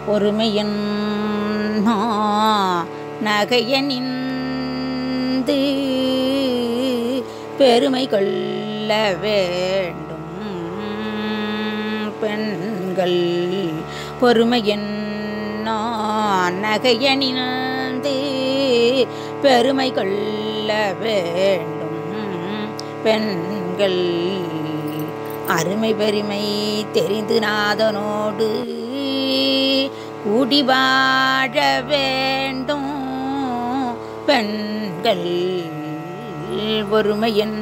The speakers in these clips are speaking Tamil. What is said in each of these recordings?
பொறுமையன் நகையனிந்து பெருமை கொள்ள வேண்டும் பெண்கள் பொறுமையன் நகையணிந்து பெருமை கொள்ள வேண்டும் பெண்கள் அருமை பெருமை தெரிந்து நாதனோடு கூடி வாழ வேண்டும் பெண்கள் ஒருமையன்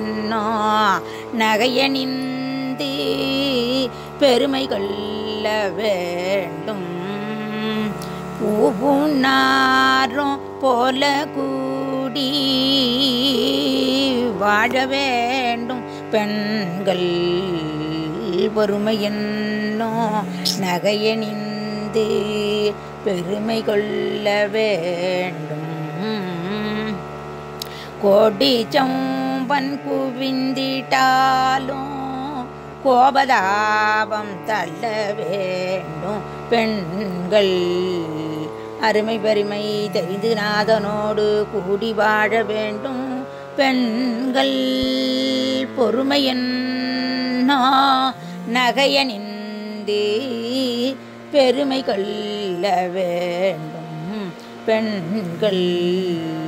நகையணிந்து பெருமை கொள்ள வேண்டும் பூவுண்ணாரும் போல கூடி வாழ வேண்டும் பெண்கள் பொறுமையன்னோ நகையணிந்து பெருமை கொள்ள வேண்டும் கோடி சம்பன் குவிந்திட்டாலும் கோபதாபம் தள்ள வேண்டும் பெண்கள் அருமை பெருமை தெரிந்து நாதனோடு கூடி வாழ வேண்டும் பெண்கள் பொறுமையன் நகையனின்றி பெருமை கொள்ள வேண்டும் பெண்கள்